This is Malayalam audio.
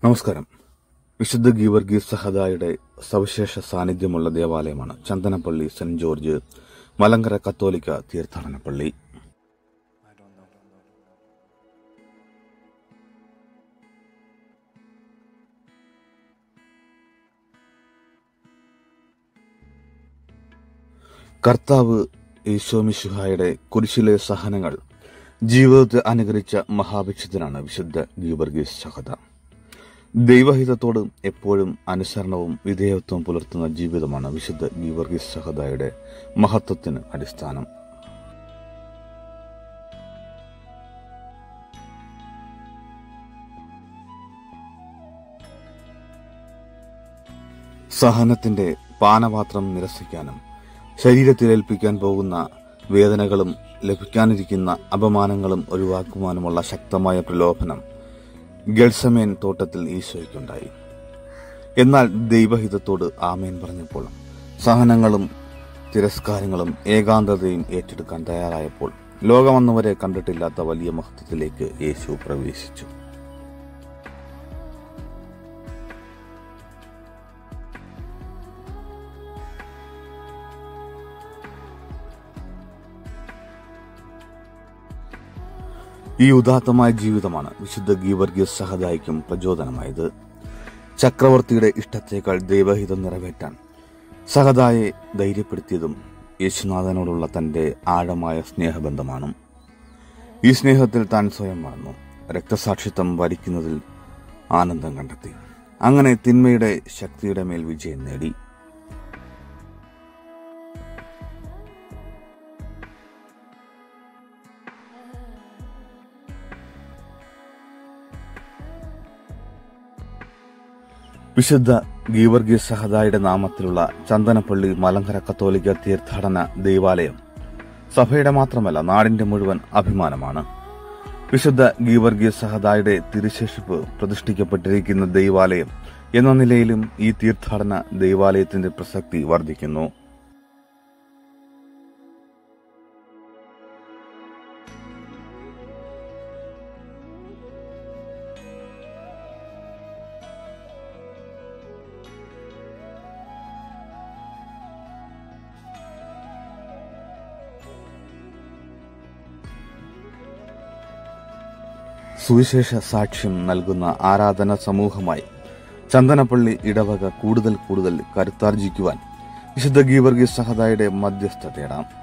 നമസ്കാരം വിശുദ്ധ ഗീവർഗീസ് സഹദായുടെ സവിശേഷ സാന്നിധ്യമുള്ള ദേവാലയമാണ് ചന്ദനപ്പള്ളി സെന്റ് ജോർജ് മലങ്കര കത്തോലിക്ക തീർത്ഥാടന പള്ളി കർത്താവ് ഈശോമിശുഹായുടെ കുരിശിലെ സഹനങ്ങൾ ജീവിതത്തെ അനുകരിച്ച മഹാഭിക്ഷിതനാണ് വിശുദ്ധ ഗീവർഗീസ് സഹദ ദൈവഹിതത്തോട് എപ്പോഴും അനുസരണവും വിധേയത്വവും പുലർത്തുന്ന ജീവിതമാണ് വിശുദ്ധ ഗീവർഗീസ് സഹദായുടെ മഹത്വത്തിന് അടിസ്ഥാനം സഹനത്തിന്റെ പാനപാത്രം നിരസിക്കാനും ശരീരത്തിലേൽപ്പിക്കാൻ പോകുന്ന വേദനകളും ലഭിക്കാനിരിക്കുന്ന അപമാനങ്ങളും ഒഴിവാക്കുവാനുമുള്ള ശക്തമായ പ്രലോഭനം ഗൾസമേൻ തോട്ടത്തിൽ ഈശോയ്ക്കുണ്ടായി എന്നാൽ ദൈവഹിതത്തോട് ആമേൻ പറഞ്ഞപ്പോൾ സഹനങ്ങളും തിരസ്കാരങ്ങളും ഏകാന്തതയും ഏറ്റെടുക്കാൻ തയ്യാറായപ്പോൾ ലോകമന്നുവരെ കണ്ടിട്ടില്ലാത്ത വലിയ മഹത്വത്തിലേക്ക് യേശു പ്രവേശിച്ചു ഈ ഉദാത്തമായ ജീവിതമാണ് വിശുദ്ധ ഗീവർഗീസ് സഹദായിക്കും പ്രചോദനമായത് ചക്രവർത്തിയുടെ ഇഷ്ടത്തേക്കാൾ ദൈവഹിതം നിറവേറ്റാൻ സഹദായെ ധൈര്യപ്പെടുത്തിയതും യേശുനാഥനോടുള്ള തന്റെ ആഴമായ സ്നേഹബന്ധമാണ് ഈ സ്നേഹത്തിൽ താൻ സ്വയം മറന്നു രക്തസാക്ഷിത്വം വരിക്കുന്നതിൽ ആനന്ദം കണ്ടെത്തി അങ്ങനെ തിന്മയുടെ ശക്തിയുടെ മേൽ വിജയം നേടി വിശുദ്ധ ഗീവർഗീസ് സഹദായുടെ നാമത്തിലുള്ള ചന്ദനപ്പള്ളി മലങ്കര കത്തോലിക്ക തീർത്ഥാടന ദൈവാലയം സഭയുടെ മാത്രമല്ല നാടിന്റെ മുഴുവൻ അഭിമാനമാണ് വിശുദ്ധ ഗീവർഗീസ് സഹദായുടെ തിരുശേഷിപ്പ് പ്രതിഷ്ഠിക്കപ്പെട്ടിരിക്കുന്ന ദൈവാലയം എന്ന നിലയിലും ഈ തീർത്ഥാടന ദൈവാലയത്തിന്റെ പ്രസക്തി വർദ്ധിക്കുന്നു സുവിശേഷ സാക്ഷ്യം നൽകുന്ന ആരാധന സമൂഹമായി ചന്ദനപ്പള്ളി ഇടവക കൂടുതൽ കൂടുതൽ കരുത്താർജിക്കുവാൻ വിശുദ്ധ ഗീവർഗീസ് സഹദായുടെ മധ്യസ്ഥ തേടാം